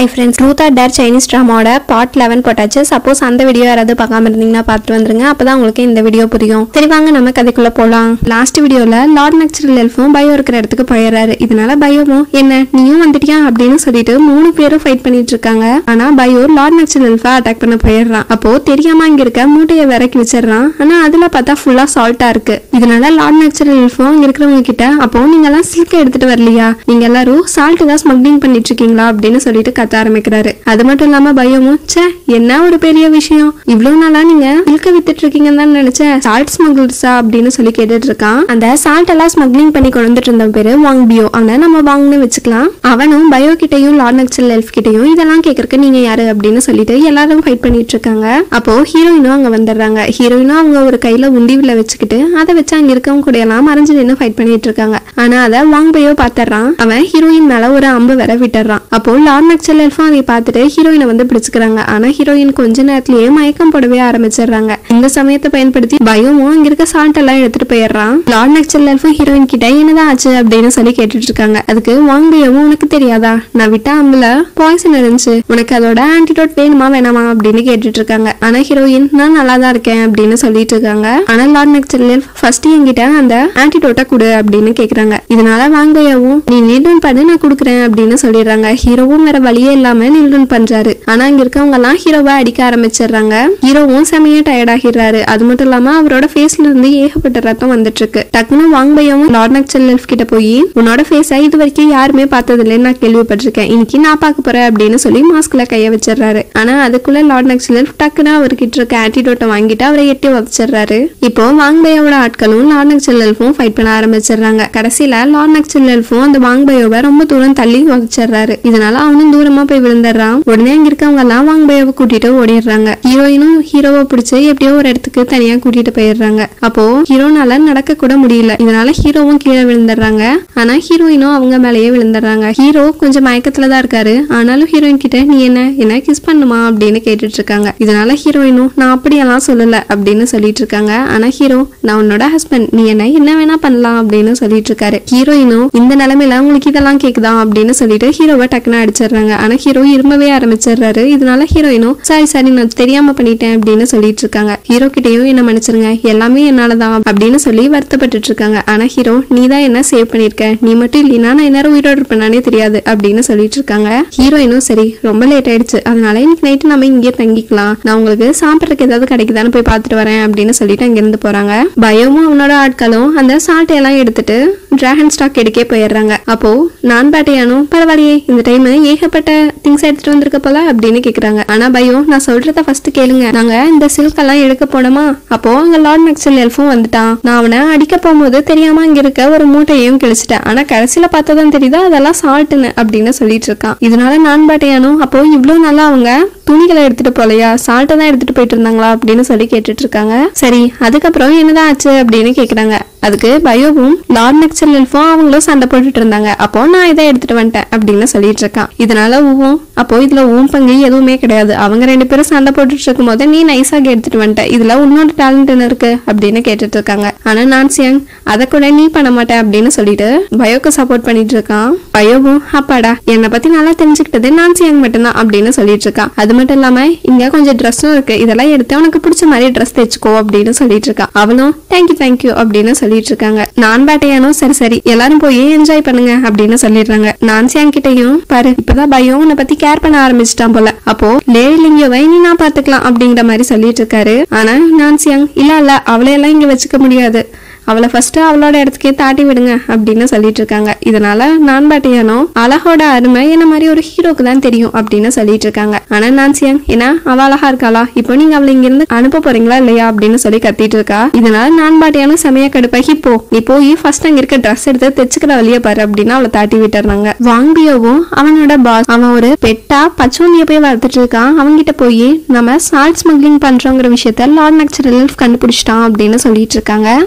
hi friends truth or dare Chinese ட்ராமாவோட part eleven போட்டாச்சு suppose அந்த வீடியோ யாராவது பார்க்காம இருந்தீங்கன்னா பார்த்துட்டு வந்துருங்க அப்பதான் உங்களுக்கு இந்த வீடியோ புரியும் சரி வாங்க நம்ம கதைக்குள்ள போலாம் லாஸ்ட் வீடியோல லார்ட் நக்சரல் எல்ஃபும் பயோ இருக்கிற இடத்துக்கு போயிடுறாரு இதனால பயோவும் என்ன நீயும் வந்துட்டியா அப்படின்னு சொல்லிட்டு மூணு பேரும் ஃபைட் பண்ணிட்டு இருக்காங்க ஆனா பயோ லார்ட் நக்சரல் எல்ஃபா அட்டாக் பண்ண போயிடுறான் அப்போ தெரியாம இங்க இருக்க மூட்டையை விறக்கி வச்சிடுறான் ஆனா அதுல பார்த்தா ஃபுல்லா சால்ட்டா இருக்கு இதனால லார்ட் நக்சரல் எல்ஃபும் அங்க இருக்கிறவங்க கிட்ட அப்போ நீங்க எல்லாம் சில்க் எடுத்துட்டு வரலையா நீங்க எல்லாரும் சால்ட் தான் ஸ்மக்லிங் பண்ணிட்டு இருக்கீங்களா அப்படின்னு சொல்லிட்டு கத்த ஆரம்பிக்கிறாரு அது மட்டும் இல்லாம பயமும் ச்சே என்ன ஒரு பெரிய விஷயம் இவ்வளவு நாளா நீங்க சில்க வித்துட்டு இருக்கீங்கன்னு தான் நினைச்சேன் சால்ட் ஸ்மகிள்ஸா அப்படின்னு சொல்லி கேட்டுட்டு இருக்கான் அந்த சால்ட் எல்லாம் ஸ்மக்லிங் பண்ணி கொண்டு வந்துட்டு இருந்த பேரு வாங் பியோ அவனை நம்ம வாங்னு வச்சுக்கலாம் அவனும் பயோ கிட்டயும் லார்ட் நக்சல் எல்ஃப் கிட்டயும் இதெல்லாம் கேட்கறக்கு நீங்க யாரு அப்படின்னு சொல்லிட்டு எல்லாரும் ஃபைட் பண்ணிட்டு இருக்காங்க அப்போ ஹீரோயினும் அங்க வந்துடுறாங்க ஹீரோயினும் அவங்க ஒரு கையில உண்டிவில வச்சுக்கிட்டு அதை வச்சு அங்க இருக்கவங்க கூட எல்லாம் மறைஞ்சு நின்று ஃபைட் பண்ணிட்டு இருக்காங்க ஆனா அதை வாங் பயோ பாத்துறான் அவன் ஹீரோயின் மேல ஒரு அம்பு வர விட்டுறான் அப்போ லார்ட் நக்சல் எல்ஃபும் அதை பார்த்துட்டு ஹீரோயினை வந்து பிடிச்சுக்கிறாங்க ஆனா ஹீரோயின் கொஞ்ச நேரத்திலேயே மயக்கம் போடவே ஆரம்பிச்சிடுறாங்க இந்த சமயத்தை பயன்படுத்தி பயமும் அங்க இருக்க சால்ட் எல்லாம் எடுத்துட்டு போயிடுறான் லார்ட் நக்சல் எல்ஃபும் ஹீரோயின் கிட்ட என்னதான் ஆச்சு அப்படின்னு சொல்லி கேட்டுட்டு இருக்காங்க அதுக்கு வாங் பயவும் உனக்கு தெரியாதா நான் விட்ட அம்புல பாய்சன் இருந்துச்சு உனக்கு அதோட ஆன்டிடோட் வேணுமா வேணாமா அப்படின்னு கேட்டுட்டு இருக்காங்க ஆனா ஹீரோயின் நான் நல்லா தான் இருக்கேன் அப்படின்னு சொல்லிட்டு இருக்காங்க ஆனா லார்ட் நக்சல் எல்ஃப் ஃபர்ஸ்ட் என்கிட்ட அந்த ஆன்டிடோட்டை கொடு அப்படின்னு கேக்குறாங்க இதனால வாங்கையாவும் நீ நீல்டன் பண்ணு நான் கொடுக்குறேன் அப்படின்னு சொல்லிடுறாங்க ஹீரோவும் வேற வழியே இல்லாம நீல்டன் பண்றாரு ஆனா இங்க இருக்கவங்க எல்லாம் ஹீரோவை அடிக்க ஆரம்பிச்சிடுறாங்க ஹீரோவும் செமையா டயர்ட் ஆகிடுறாரு அது மட்டும் இல்லாம அவரோட ஃபேஸ்ல இருந்து ஏகப்பட்ட ரத்தம் வந்துட்டு இருக்கு டக்குனு வாங்பையாவும் லார்ட் நக்சல் எல்ஃப் கிட்ட போய் உன்னோட ஃபேஸை இது வரைக்கும் யாருமே பார்த்தது இல்லைன்னு நான் கேள்விப்பட்டிருக்கேன் இன்னைக்கு நான் பார்க்க போறேன் அப்படின்னு சொல்லி மாஸ்க்ல கைய வச்சிடுறாரு ஆனா அதுக்குள்ள லார்ட் நக்சல் எல்ஃப் டக்குன்னு அவர்கிட்ட இருக்க ஆன்டிடோட்டை வாங்கிட்டு அவரை எட்டி உதச்சிடுறாரு இப்போ வாங்பையோட ஆட்களும் லார்ட் நக்சல் எல்ஃபும் ஃபைட் பண்ண ஆரம்பிச்சிடுறாங்க கடைசியில லார்ட் நக்சல் எல்ஃபும் அந்த வாங்பையோவை ரொம்ப தூரம் தள்ளி உதச்சிடுறாரு இதனால அவனும் தூரமா போய் விழுந்துடுறான் உடனே அங்க இருக்கவங்க எல்லாம் வாங்பையோவை கூட்டிட்டு ஓடிடுறாங்க ஹீரோயினும் ஹீரோவை பிடிச்சு எப்படியோ ஒரு இடத்துக்கு தனியா கூட்டிட்டு போயிடுறாங்க அப்போ ஹீரோனால நடக்க கூட முடியல இதனால ஹீரோவும் கீழே விழுந்துடுறாங்க ஆனா ஹீரோயினும் அவங்க மேலேயே விழுந்துடுறாங்க ஹீரோ கொஞ்சம் மயக்கத்துல தான் இருக்காரு ஆனாலும் ஹீரோயின் கிட்ட நீ என்ன என்ன கிஸ் பண்ணுமா அப்படின்னு கேட்டுட்டு இருக்காங்க இதனால ஹீரோயினும் நான் அப்படியெல்லாம் சொல்லல அப்படின்னு சொல்லிட்டு இருக்காங்க ஆனா ஹீரோ நான் உன்னோட ஹஸ்பண்ட் நீ என்ன என்ன வேணா பண்ணலாம் அப்படின்னு சொல்லிட்டு இருக்காரு ஹீரோயினும் இந்த நிலைமையில உங்களுக்கு இதெல்லாம் கேக்குதா அப்படின்னு சொல்லிட்டு ஹீரோவை டக்குன்னு அடிச்சிடுறாங்க ஆனா ஹீரோ இரும்பவே ஆரம்பிச்சிடுறாரு இதனால ஹீரோயினும் சாரி சாரி நான் தெரியாம பண்ணிட்டேன் அப்படின்னு சொல்லிட்டு இருக்காங்க ஹீரோ கிட்டயும் என்ன மன்னிச்சிருங்க எல்லாமே என்னாலதான் அப்படின்னு சொல்லி வருத்தப்பட்டுட்டு இருக்காங்க ஆனா ஹீரோ நீ தான் என்ன சேவ் பண்ணிருக்க நீ மட்டும் இல்லைன்னா நான் நேரம் உயிரோடு இருப்பேனானே தெரியாது அப்படின்னு சொல்லிட்டு இருக்காங்க ஹீரோயினும் சரி ரொம்ப லேட் ஆயிடுச்சு அதனால இன்னைக்கு நைட்டு நம்ம இங்கேயே தங்கிக்கலாம் நான் உங்களுக்கு சாப்பிட்றதுக்கு ஏதாவது கிடைக்குதான்னு போய் பார்த்துட்டு வரேன் அப்படின்னு சொல்லிட்டு அங்கிருந்து போறாங்க பயமும் அவனோட ஆட்களும் அந்த சால்ட்டை எல்லாம் எடுத்துட்டு டிராகன் ஸ்டாக் எடுக்கே போயிடுறாங்க அப்போ நான் பேட்டையானும் பரவாயில்லையே இந்த டைம் ஏகப்பட்ட திங்ஸ் எடுத்துட்டு வந்திருக்க போல அப்படின்னு கேக்குறாங்க ஆனா பயம் நான் சொல்றத ஃபர்ஸ்ட் கேளுங்க நாங்க இந்த சில்க் எல்லாம் எடுக்க போனோமா அப்போ அங்க லார்ட் நக்சல் எல்ஃபும் வந்துட்டான் நான் அவனை அடிக்க போகும்போது தெரியாம அங்க இருக்க ஒரு மூட்டையும் கிழிச்சிட்டேன் ஆனா கடைசியில பார்த்ததான் தெரியுதா அதெல்லாம் சால்ட்டுன்னு அப்படின்னு சொல்லிட்டு இருக்கான் இதனால நான் பேட்டையானும் அப்போ இவ்வளவு நல்லா அவங்க துணிகளை எடுத்துட்டு போலையா சால்ட்டை தான் எடுத்துட்டு போயிட்டு இருந்தாங்களா அப்படின்னு சொல்லி கேட்டுட்டு இருக்காங்க சரி அதுக்கப்புறம் என்னதான் ஆச்சு அப்படின்னு கேக்குறாங்க அதுக்கு பயோவும் லார்ட் நக்சல் எல்ஃபும் அவங்களும் சண்டை போட்டுட்டு இருந்தாங்க அப்போ நான் இதை எடுத்துட்டு வந்துட்டேன் அப்படின்னு சொல்லிட்டு இருக்கான் இதனால ஊவும் அப்போ இதுல ஊம் பங்கு எதுவுமே கிடையாது அவங்க ரெண்டு பேரும் சண்டை போட்டுட்டு இருக்கும் போது நீ நைஸாக எடுத்துட்டு வந்துட்ட இதுல உன்னோட டேலண்ட் என்ன இருக்கு அப்படின்னு கேட்டுட்டு இருக்காங்க ஆனா நான் சியாங் அதை கூட நீ பண்ண மாட்டேன் அப்படின்னு சொல்லிட்டு பயோக்கு சப்போர்ட் பண்ணிட்டு இருக்கான் பயோவும் அப்பாடா என்னை பத்தி நல்லா தெரிஞ்சுக்கிட்டது நான் சியாங் மட்டும்தான் அப்படின்னு சொல்லிட்டு இருக்கான் அது மட்டும் இல்லாம இங்க கொஞ்சம் ட்ரெஸ்ஸும் இருக்கு இதெல்லாம் எடுத்து உனக்கு பிடிச்ச மாதிரி ட்ரெஸ் தைச்சுக்கோ அப்படின்னு சொல்லிட்டு இருக்கா அவனும் தேங்க்யூ தேங்க்யூ அப்படின்னு சொல்லிட்டு இருக்காங்க நான் பேட்டையானும் சரி சரி எல்லாரும் போய் என்ஜாய் பண்ணுங்க அப்படின்னு சொல்லிடுறாங்க நான்சியாங் கிட்டயும் பாரு இப்பதான் பயம் உன்னை பத்தி கேர் பண்ண ஆரம்பிச்சிட்டான் போல அப்போ லேடி லிங்கோவை நீ நான் பாத்துக்கலாம் அப்படிங்கிற மாதிரி சொல்லிட்டு இருக்காரு ஆனா நான்சியாங் இல்ல இல்ல அவளையெல்லாம் இங்க வச்சுக்க முடியாது அவளை ஃபர்ஸ்ட் அவளோட இடத்துக்கே தாட்டி விடுங்க அப்படின்னு சொல்லிட்டு இருக்காங்க இதனால நான் பாட்டியானோ அழகோட அருமை என்ன மாதிரி ஒரு ஹீரோக்கு தான் தெரியும் அப்படின்னு சொல்லிட்டு இருக்காங்க ஆனா நான்சியாங் ஏன்னா அவ அழகா இருக்காளா இப்போ நீங்க அவளை இங்க இருந்து அனுப்ப போறீங்களா இல்லையா அப்படின்னு சொல்லி கத்திட்டு இருக்கா இதனால நான் பாட்டியானும் செமையா கடுப்பாகி போ நீ போய் ஃபர்ஸ்ட் அங்க இருக்க ட்ரெஸ் எடுத்து தைச்சுக்கிற வழிய பாரு அப்படின்னு அவளை தாட்டி விட்டுறாங்க வாங்கியோவும் அவனோட பாஸ் அவன் ஒரு பெட்டா பச்சோந்திய போய் வளர்த்துட்டு இருக்கான் அவன்கிட்ட போய் நம்ம சால்ட் ஸ்மக்லிங் பண்றோங்கிற விஷயத்த லார்ட் நக்சரல் கண்டுபிடிச்சிட்டான் அப்படின்னு சொல்லிட்டு இருக்காங்க இதனால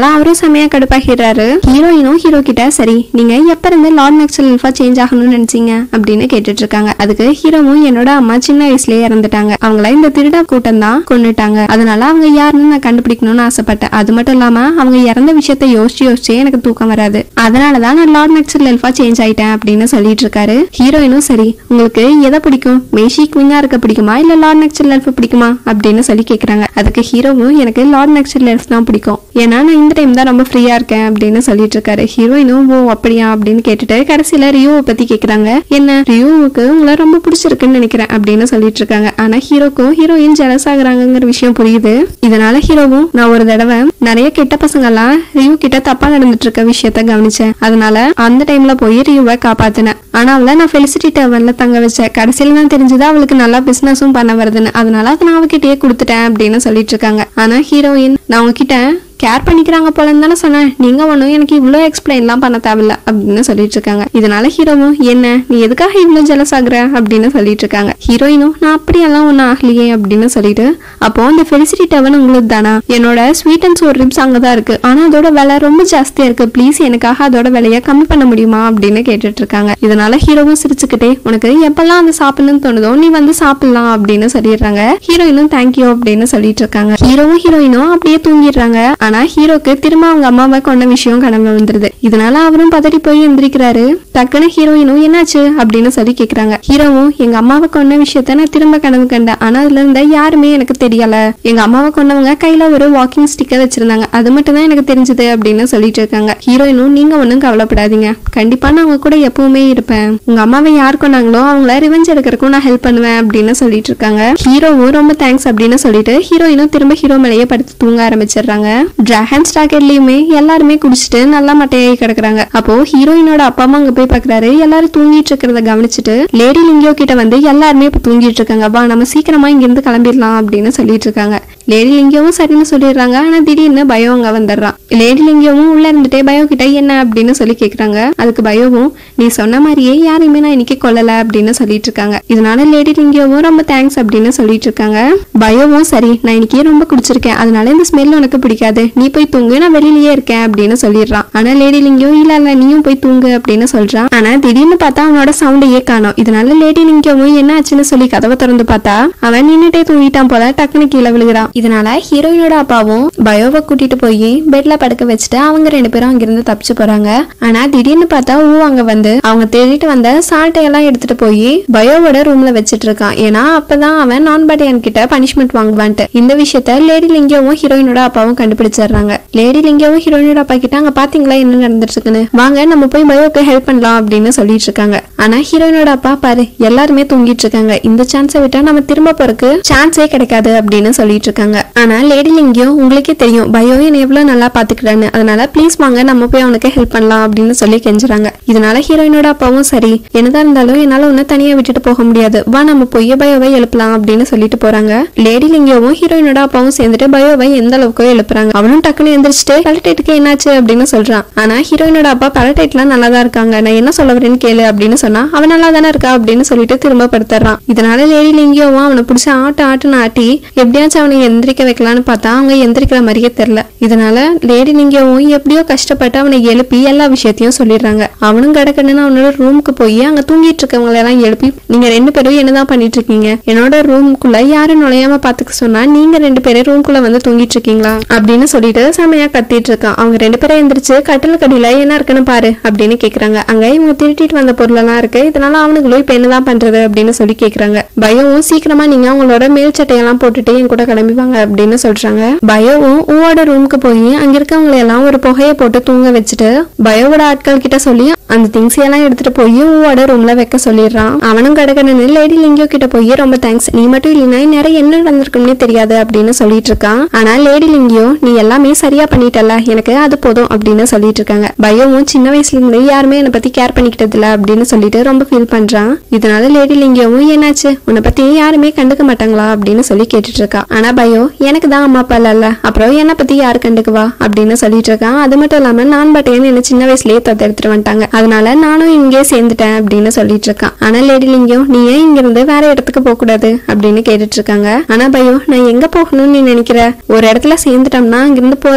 அவரும் செமையா கடுப்பாகிறாரு ஹீரோயினும் ஹீரோ கிட்ட சரி நீங்க எப்ப இருந்து லார்ட் நக்சல் எல்ஃபா சேஞ்ச் ஆகணும்னு நினைச்சீங்க அப்படின்னு கேட்டுட்டு இருக்காங்க அதுக்கு ஹீரோவும் என்னோட அம்மா சின்ன வயசுலயே இறந்துட்டாங்க அவங்கள இந்த திருடா கூட்டம் தான் கொண்டுட்டாங்க அதனால அவங்க யாருன்னு நான் கண்டுபிடிக்கணும்னு ஆசைப்பட்டேன் அது மட்டும் இல்லாம அவங்க இறந்த விஷயத்த யோசிச்சு யோசிச்சு எனக்கு தூக்கம் வராது அதனாலதான் நான் லார்ட் நக்சல் எல்ஃபா சேஞ்ச் ஆயிட்டேன் அப்படின்னு சொல்லிட்டு இருக்காரு ஹீரோயினும் சரி உங்களுக்கு எதை பிடிக்கும் மேஷி குவிங்கா இருக்க பிடிக்குமா இல்ல லார்ட் நக்சல் எல்ஃப் பிடிக்குமா அப்படின்னு சொல்லி கேக்குறாங்க அதுக்கு ஹீரோவும் எனக்கு லார்ட் நக்சல் எல்ஃப் தான் பிடிக்கும் ஏன்னா நான் இந்த டைம் தான் ரொம்ப ஃப்ரீயா இருக்கேன் அப்படின்னு சொல்லிட்டு இருக்காரு ஹீரோயினும் ஓ அப்படியா அப்படின்னு கேட்டுட்டு கடைசியில ரியோவை பத்தி கேக்குறாங்க என்ன ரியோவுக்கு உங்களை ரொம்ப பிடிச்சிருக்குன்னு நினைக்கிறேன் அப்படின்னு சொல்லிட்டு இருக்காங்க ஆனா ஹீரோக்கும் ஹீரோயின் ஜெலஸ் ஆகுறாங்கிற விஷயம் புரியுது இதனால ஹீரோவும் நான் ஒரு தடவை நிறைய கெட்ட பசங்க எல்லாம் ரியூ கிட்ட தப்பா நடந்துட்டு இருக்க விஷயத்த கவனிச்சேன் அதனால அந்த டைம்ல போய் ரியூவை காப்பாத்தினேன் ஆனா அவளை நான் ஃபெலிசிட்டி டவர்ல தங்க வச்சேன் கடைசியில தான் தெரிஞ்சது அவளுக்கு நல்லா பிசினஸும் பண்ண வருதுன்னு அதனால அதை நான் அவகிட்டயே கொடுத்துட்டேன் அப்படின்னு சொல்லிட்டு இருக்காங்க ஆனா ஹீரோயின் நான் உங்ககிட்ட கேர் பண்ணிக்கிறாங்க போலன்னு தானே சொன்னேன் நீங்க ஒன்றும் எனக்கு இவ்வளோ எக்ஸ்பிளைன்லாம் பண்ண தேவையில்ல அப்படின்னு சொல்லிட்டு இருக்காங்க இதனால ஹீரோவும் என்ன நீ எதுக்காக இவ்வளோ ஜெலஸ் ஆகுற அப்படின்னு சொல்லிட்டு இருக்காங்க ஹீரோயினும் நான் அப்படியெல்லாம் ஒன்றும் ஆகலையே அப்படின்னு சொல்லிட்டு அப்போ இந்த ஃபெலிசிட்டி டவன் உங்களுக்கு தானா என்னோட ஸ்வீட் அண்ட் சோர் ரிப்ஸ் அங்கே தான் இருக்கு ஆனா அதோட விலை ரொம்ப ஜாஸ்தியா இருக்கு ப்ளீஸ் எனக்காக அதோட விலையை கம்மி பண்ண முடியுமா அப்படின்னு கேட்டுட்டு இருக்காங்க இதனால ஹீரோவும் சிரிச்சுக்கிட்டே உனக்கு எப்பெல்லாம் அந்த சாப்பிடணும்னு தோணுதோ நீ வந்து சாப்பிடலாம் அப்படின்னு சொல்லிடுறாங்க ஹீரோயினும் தேங்க்யூ அப்படின்னு சொல்லிட்டு இருக்காங்க ஹீரோவும் ஹீரோயினும் அப்படியே தூங்கிடுறாங்க ஆனா ஹீரோக்கு திரும்ப அவங்க அம்மாவை கொண்ட விஷயம் கனவு வந்துருது இதனால அவரும் பதறி போய் எந்திரிக்கிறாரு டக்குன்னு ஹீரோயினும் என்னாச்சு அப்படின்னு சொல்லி கேக்குறாங்க ஹீரோவும் எங்க அம்மாவை கொன்ன விஷயத்த நான் திரும்ப கனவு கண்டேன் ஆனா அதுல இருந்த யாருமே எனக்கு தெரியல எங்க அம்மாவை கொண்டவங்க கையில ஒரு வாக்கிங் ஸ்டிக்கர் வச்சிருந்தாங்க அது மட்டும் தான் எனக்கு தெரிஞ்சது அப்படின்னு சொல்லிட்டு இருக்காங்க ஹீரோயினும் நீங்க ஒன்றும் கவலைப்படாதீங்க கண்டிப்பா நான் உங்க கூட எப்பவுமே இருப்பேன் உங்க அம்மாவை யார் கொண்டாங்களோ அவங்கள ரிவெஞ்ச் எடுக்கிறதுக்கும் நான் ஹெல்ப் பண்ணுவேன் அப்படின்னு சொல்லிட்டு இருக்காங்க ஹீரோவும் ரொம்ப தேங்க்ஸ் அப்படின்னு சொல்லிட்டு ஹீரோயினும் திரும்ப ஹீரோ மேலேயே படுத்து தூங்க ஆரம்பிச்சிடுறாங்க டிராகன் ஸ்டாக்கெட்லயுமே எல்லாருமே குடிச்சிட்டு நல்லா மட்டையாகி கிடக்குறாங்க அப்போ ஹீரோயினோட அப்பா அம்மா அங்க போய் பாக்குறாரு எல்லாரும் தூங்கிட்டு இருக்கிறத கவனிச்சுட்டு லேடி லிங்கியோ கிட்ட வந்து எல்லாருமே இப்ப தூங்கிட்டு இருக்காங்க வா நம்ம சீக்கிரமா இங்க இருந்து கிளம்பிடலாம் அப்படின்னு சொல்லிட்டு இருக்காங்க லேடி லிங்கியவும் சரின்னு சொல்லிடுறாங்க ஆனா திடீர்னு பயோ அங்க வந்துடுறான் லேடி லிங்கியவும் உள்ள இருந்துட்டே பயோ கிட்ட என்ன அப்படின்னு சொல்லி கேக்குறாங்க அதுக்கு பயோவும் நீ சொன்ன மாதிரியே யாரையுமே நான் இன்னைக்கு கொல்லல அப்படின்னு சொல்லிட்டு இருக்காங்க இதனால லேடி லிங்கியவும் ரொம்ப தேங்க்ஸ் அப்படின்னு சொல்லிட்டு இருக்காங்க பயோவும் சரி நான் இன்னைக்கு ரொம்ப குடிச்சிருக்கேன் அதனால இந்த ஸ்மெல் உனக்கு பிடிக்காது நீ போய் தூங்கு நான் வெளியிலயே இருக்கேன் அப்படின்னு சொல்லிடுறான் ஆனா லேடி லிங்கியும் இல்ல இல்ல நீயும் போய் தூங்கு அப்படின்னு சொல்றான் ஆனா திடீர்னு பார்த்தா அவனோட சவுண்டையே காணோம் இதனால லேடி லிங்கியவும் என்ன ஆச்சுன்னு சொல்லி கதவை திறந்து பார்த்தா அவன் நின்னுட்டே தூங்கிட்டான் போல டக்குன்னு கீழே விழுகிறான் இதனால ஹீரோயினோட அப்பாவும் பயோவை கூட்டிட்டு போய் பெட்ல படுக்க வச்சுட்டு அவங்க ரெண்டு பேரும் அங்கிருந்து தப்பிச்சு போறாங்க ஆனா திடீர்னு பார்த்தா ஊ அங்க வந்து அவங்க தேடிட்டு வந்த சாட்டையெல்லாம் எடுத்துட்டு போய் பயோவோட ரூம்ல வச்சிட்டு இருக்கான் ஏன்னா அப்பதான் அவன் நான் பாட்டியன் கிட்ட பனிஷ்மெண்ட் வாங்குவான்ட்டு இந்த விஷயத்த லேடி லிங்கியாவும் ஹீரோயினோட அப்பாவும் கண்டுபிடிச்சிடுறாங்க லேடி லிங்கியாவும் ஹீரோயினோட அப்பா கிட்ட அங்க பாத்தீங்களா என்ன நடந்துட்டு இருக்குன்னு வாங்க நம்ம போய் பயோக்கு ஹெல்ப் பண்ணலாம் அப்படின்னு சொல்லிட்டு இருக்காங்க ஆனா ஹீரோயினோட அப்பா பாரு எல்லாருமே தூங்கிட்டு இருக்காங்க இந்த சான்ஸை விட்டா நம்ம திரும்ப போறதுக்கு சான்ஸே கிடைக்காது அப்படின்னு சொல்லிட்டு இருக்காங்க ஆனா லேடி லிங்கியும் உங்களுக்கே தெரியும் பயோ என்ன எவ்வளவு நல்லா பாத்துக்கிறான்னு அதனால ப்ளீஸ் வாங்க நம்ம போய் அவனுக்கு ஹெல்ப் பண்ணலாம் அப்படின்னு சொல்லி கெஞ்சுறாங்க இதனால ஹீரோயினோட அப்பாவும் சரி என்னதான் இருந்தாலும் என்னால உன்னை தனியா விட்டுட்டு போக முடியாது வா நம்ம போய் பயோவை எழுப்பலாம் அப்படின்னு சொல்லிட்டு போறாங்க லேடி லிங்கியோவும் ஹீரோயினோட அப்பாவும் சேர்ந்துட்டு பயோவை எந்த அளவுக்கோ எழுப்புறாங்க அவனும் டக்குன்னு எந்திரிச்சிட்டு பலடைட்டுக்கு என்னாச்சு அப்படின்னு சொல்றான் ஆனா ஹீரோயினோட அப்பா பலடைட்லாம் நல்லா தான் இருக்காங்க நான் என்ன சொல்ல வரேன்னு கேளு அப்படின்னு சொன்னா அவன் நல்லா தானே இருக்கா அப்படின்னு சொல்லிட்டு திரும்ப படுத்துறான் இதனால லேடி லிங்கியோவும் அவனை பிடிச்ச ஆட்டு ஆட்டுன்னு ஆட்டி எப்படியாச்சும் அவனை எந்திரிக்க வைக்கலான்னு பார்த்தா அவங்க எந்திரிக்கிற மாதிரியே தெரியல இதனால லேடி லிங்கியோவும் எப்படியோ கஷ்டப்பட்டு அவனை எழுப்பி எல்லா விஷயத்தையும் சொல்லிடுறாங்க அவனும் கடக்கணுன்னு அவனோட ரூமுக்கு போய் அங்க தூங்கிட்டு இருக்கவங்களை எல்லாம் எழுப்பி நீங்க ரெண்டு பேரும் என்னதான் பண்ணிட்டு இருக்கீங்க என்னோட ரூமுக்குள்ள யாரும் நுழையாம பாத்துக்க சொன்னா நீங்க ரெண்டு பேரும் ரூம்குள்ள வந்து தூங்கிட்டு இருக்கீங்களா அப்படின்னு சொல்லிட்டு செமையா கத்திட்டு இருக்கான் அவங்க ரெண்டு பேரும் எந்திரிச்சு கட்டில் கடியில என்ன இருக்குன்னு பாரு அப்படின்னு கேக்குறாங்க அங்க இவங்க திருட்டிட்டு வந்த பொருளெல்லாம் இருக்கு இதனால அவனுங்களும் இப்ப என்னதான் பண்றது அப்படின்னு சொல்லி கேக்குறாங்க பயவும் சீக்கிரமா நீங்க அவங்களோட மேல் சட்டையெல்லாம் போட்டுட்டு என் கூட கிளம்பி வாங்க அப்படின்னு சொல்றாங்க பயோவும் உவோட ரூமுக்கு போய் அங்க இருக்கவங்களை எல்லாம் ஒரு புகையை போட்டு தூங்க வச்சுட்டு பயோவோட ஆட்கள் கிட்ட சொல்லி அந்த திங்ஸ் எல்லாம் எடுத்துட்டு போய் உவோட ரூம்ல வைக்க சொல்லிடுறான் அவனும் கடகடன்னு லேடி லிங்கியோ கிட்ட போய் ரொம்ப தேங்க்ஸ் நீ மட்டும் இல்லைன்னா நிறைய என்ன நடந்திருக்கும்னே தெரியாது அப்படின்னு சொல்லிட்டு இருக்கான் ஆனா லேடி லிங்கியோ நீ எல்லாமே சரியா பண்ணிட்டல எனக்கு அது போதும் அப்படின்னு சொல்லிட்டு இருக்காங்க பயோவும் சின்ன வயசுல இருந்து யாருமே என்னை பத்தி கேர் பண்ணிக்கிட்டது இல்ல அப்படின்னு சொல்லிட்டு ரொம்ப ஃபீல் பண்றான் இதனால லேடி லிங்கியோவும் என்னாச்சு உன்னை பத்தி யாருமே கண்டுக்க மாட்டாங்களா அப்படின்னு சொல்லி கேட்டுட்டு இருக்கா ஆனா பயோ எனக்கு தான் அம்மா அப்பா இல்ல அப்புறம் என்னை பத்தி யாரு கண்டுக்குவா அப்படின்னு சொல்லிட்டு இருக்கான் அது மட்டும் இல்லாம நான் பட்டையன்னு என்ன சின்ன வயசுலயே தத்து எடுத்துட்டு வந்துட்டாங்க அதனால நானும் இங்கே சேர்ந்துட்டேன் அப்படின்னு சொல்லிட்டு இருக்கான் ஆனா லேடி லிங்கம் நீ ஏன் இங்க இருந்து வேற இடத்துக்கு போக கூடாது அப்படின்னு கேட்டுட்டு இருக்காங்க ஆனா பயோ நான் எங்க போகணும்னு நீ நினைக்கிற ஒரு இடத்துல சேர்ந்துட்டோம்னா அங்கிருந்து போறத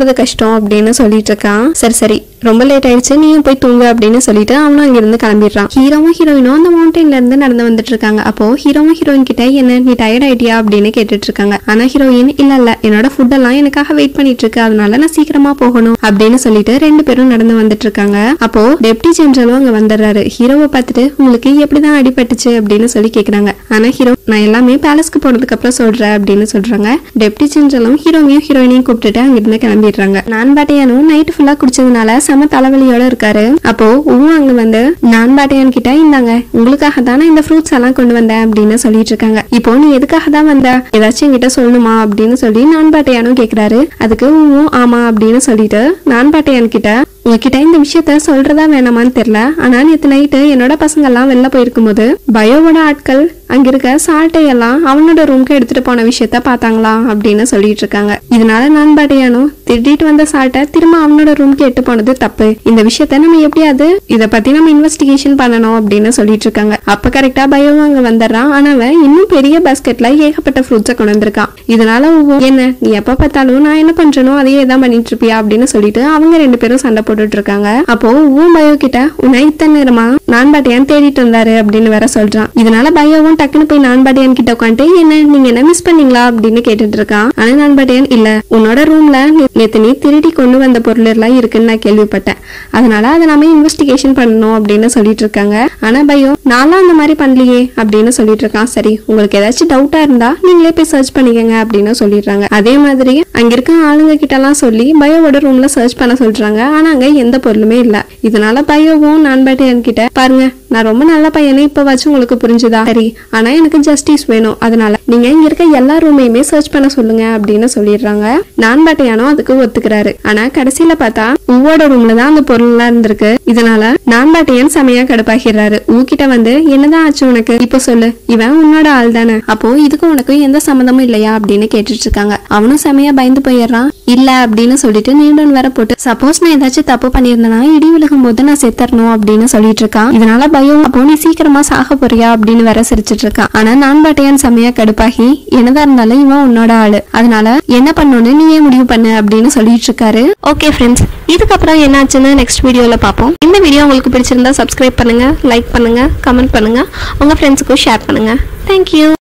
தூங்குறது கஷ்டம் அப்படின்னு சொல்லிட்டு இருக்கான் சரி சரி ரொம்ப லேட் ஆயிடுச்சு நீயும் போய் தூங்கு அப்படின்னு சொல்லிட்டு அவனும் அங்கிருந்து கிளம்பிடுறான் ஹீரோவும் ஹீரோயினும் அந்த மவுண்டன்ல இருந்து நடந்து வந்துட்டு இருக்காங்க அப்போ ஹீரோவும் ஹீரோயின் கிட்ட என்ன நீ டயர்ட் ஆயிட்டியா அப்படின்னு கேட்டுட்டு இருக்காங்க ஆனா ஹீரோயின் இல்ல இல்ல என்னோட ஃபுட் எல்லாம் எனக்காக வெயிட் பண்ணிட்டு இருக்கு அதனால நான் சீக்கிரமா போகணும் அப்படின்னு சொல்லிட்டு ரெண்டு பேரும் நடந்து வந்துட்டு இருக்காங்க அப்போ டெப்டி ஜெனரலும் அங்க வந்துடுறாரு ஹீரோவை பார்த்துட்டு உங்களுக்கு எப்படிதான் அடிபட்டுச்சு அப்படின்னு சொல்லி கேக்குறாங்க ஆனா ஹீரோ நான் எல்லாமே பேலஸ்க்கு போனதுக்கு அப்புறம் சொல்றேன் அப்படின்னு சொல்றாங்க டெப்டி ஜெனரலும் ஹீரோவையும் ஹீரோயினையும் கூப்பிட்டுட்டு அங்கிருந்து கிளம்பிடுறாங்க நான் பாட்டையானும் நைட் ஃபுல்லா குடிச்சதுனால செம தலைவலியோட இருக்காரு அப்போ உவும் அங்க வந்து நான் பாட்டையான் கிட்ட இந்தாங்க உங்களுக்காக தான் நான் இந்த ஃப்ரூட்ஸ் எல்லாம் கொண்டு வந்தேன் அப்படின்னு சொல்லிட்டு இருக்காங்க இப்போ நீ எதுக்காக தான் வந்த ஏதாச்சும் என்கிட்ட சொல்லணுமா அப்படின்னு சொல்லி நான் பாட்டையானும் கேக்குறாரு அதுக்கு உவும் ஆமா அப்படின்னு சொல்லிட்டு நான் பாட்டையான் கிட்ட உங்ககிட்ட இந்த விஷயத்த சொல்றதா வேணாமான்னு தெரியல ஆனா நேத்து நைட்டு என்னோட பசங்க எல்லாம் வெளில போயிருக்கும் போது பயோவோட ஆட்கள் அங்க இருக்க சால்ட்டை எல்லாம் அவனோட ரூம்க்கு எடுத்துட்டு போன விஷயத்த பார்த்தாங்களா அப்படின்னு சொல்லிட்டு இருக்காங்க இதனால நான் பாட்டியானோ திருடிட்டு வந்த சால்ட்டை திரும்ப அவனோட ரூம்க்கு எட்டு போனது தப்பு இந்த விஷயத்த நம்ம எப்படியாவது இத பத்தி நம்ம இன்வெஸ்டிகேஷன் பண்ணணும் அப்படின்னு சொல்லிட்டு இருக்காங்க அப்ப கரெக்டா பயோவும் அங்க வந்துடுறான் ஆனா அவன் இன்னும் பெரிய பாஸ்கெட்ல ஏகப்பட்ட ஃப்ரூட்ஸை கொண்டு வந்திருக்கான் இதனால உவ்வும், என்ன நீ எப்ப பார்த்தாலும் நான் என்ன பண்றனோ அதையே தான் பண்ணிட்டு இருப்பியா அப்படின்னு சொல்லிட்டு அவங்க ரெண்டு பேரும் சண்டை போட்டுட்டு இருக்காங்க அப்போ உவும் பயோ கிட்ட உன்னை இத்தனை நேரமா நான் பாட்டியான் தேடிட்டு இருந்தாரு அப்படின்னு வேற சொல்றான் இதனால பயோவும் டக்குன்னு போய் நான் பாட்டியான் கிட்ட உட்காந்துட்டு என்ன நீங்க என்ன மிஸ் பண்ணீங்களா அப்படின்னு கேட்டுட்டு இருக்கான் ஆனா நான் பாட்டியான் இல்ல உன்னோட ரூம்ல நேத்து நீ திருடி கொண்டு வந்த பொருள் எல்லாம் இருக்குன்னு நான் கேள்விப்பட்டேன் அதனால அதை நாம இன்வெஸ்டிகேஷன் பண்ணணும் அப்படின்னு சொல்லிட்டு இருக்காங்க ஆனா பயோ நான்லாம் அந்த மாதிரி பண்ணலையே அப்படின்னு சொல்லிட்டு இருக்கான் சரி உங்களுக்கு ஏதாச்சும் டவுட்டா இருந்தா நீங்களே போய் சர்ச் பண்ணிக்கங்க அப்படின்னு சொல்லிடுறாங்க அதே மாதிரி அங்க இருக்க ஆளுங்க கிட்ட எல்லாம் சொல்லி பயோவோட ரூம்ல சர்ச் பண்ண சொல்றாங்க ஆனா அங்க எந்த பொருளுமே இல்ல இதனால பயோவும் நான் பாட்டியன் கிட்ட பாருங்க நான் ரொம்ப நல்ல பையனே இப்ப வச்சு உங்களுக்கு புரிஞ்சுதா சரி ஆனா எனக்கு ஜஸ்டிஸ் வேணும் அதனால நீங்க இங்க இருக்க எல்லா ரூமையுமே சர்ச் பண்ண சொல்லுங்க அப்படின்னு சொல்லிடுறாங்க நான் பாட்டையானோ அதுக்கு ஒத்துக்கிறாரு ஆனா கடைசியில பார்த்தா உவோட ரூம்ல தான் அந்த பொருள் எல்லாம் இருந்திருக்கு இதனால நான் பாட்டையன் செமையா கடுப்பாகிறாரு ஊக்கிட்ட வந்து என்னதான் ஆச்சு உனக்கு இப்போ சொல்லு இவன் உன்னோட ஆள் தானே அப்போ இதுக்கும் உனக்கும் எந்த சம்மந்தமும் இல்லையா அப்படின்னு கேட்டுட்டு இருக்காங்க அவனும் செமையா பயந்து போயிடுறான் இல்ல அப்படின்னு சொல்லிட்டு நீண்டன் வேற போட்டு சப்போஸ் நான் ஏதாச்சும் தப்பு பண்ணியிருந்தேன்னா இடி விழுகும் போது நான் செத்தரணும் அப்படின்னு சொல்லிட்டு இருக்கான் இதனால பயம் அப்போ நீ சீக்கிரமா சாக போறியா அப்படின்னு வேற சிரிச்சிட்டு இருக்கான் ஆனா நான் பாட்டையான் செமையா கடுப்பாகி என்னதான் இருந்தாலும் இவன் உன்னோட ஆளு அதனால என்ன பண்ணணும்னு நீயே முடிவு பண்ணு அப்படின்னு சொல்லிட்டு இருக்காரு ஓகே ஃப்ரெண்ட்ஸ் இதுக்கப்புறம் என்னாச்சுன்னு நெக்ஸ்ட் வீடியோல பார்ப்போம் இந்த வீடியோ உங்களுக்கு பிடிச்சிருந்தா சப்ஸ்கிரைப் பண்ணுங்க லைக் பண்ணுங்க கமெண்ட் பண்ணுங்க உங்க ஃப்ரெண்ட்ஸுக்கும் ஷேர் பண்ணுங்க தேங்க்யூ